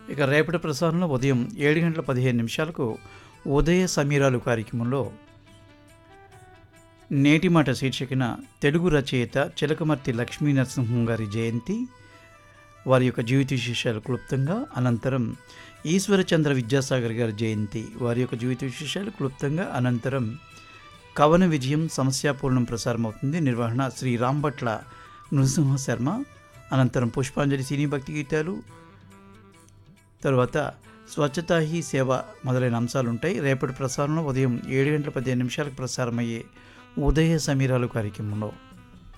ఇక రేపటి ప్రసారంలో ఉదయం ఏడు గంటల పదిహేను నిమిషాలకు ఉదయ సమీరాలు కార్యక్రమంలో నేటి మాట శీర్షికన తెలుగు రచయిత చిలకమర్తి లక్ష్మీ నరసింహం గారి జయంతి వారి యొక్క జీవిత విశేషాలు క్లుప్తంగా అనంతరం ఈశ్వరచంద్ర విద్యాసాగర్ గారి జయంతి వారి యొక్క జీవిత విశేషాలు క్లుప్తంగా అనంతరం కవన విజయం సమస్యాపూర్ణం ప్రసారం అవుతుంది నిర్వహణ శ్రీ రాంభట్ల నృసింహ శర్మ అనంతరం పుష్పాంజలి సినీ భక్తి గీతాలు తరువాత స్వచ్ఛతా హీ సేవ మొదలైన అంశాలు ఉంటాయి రేపటి ప్రసారంలో ఉదయం ఏడు గంటల పదిహేను నిమిషాలకు ప్రసారమయ్యే ఉదయ సమీరాలు కార్యక్రమంలో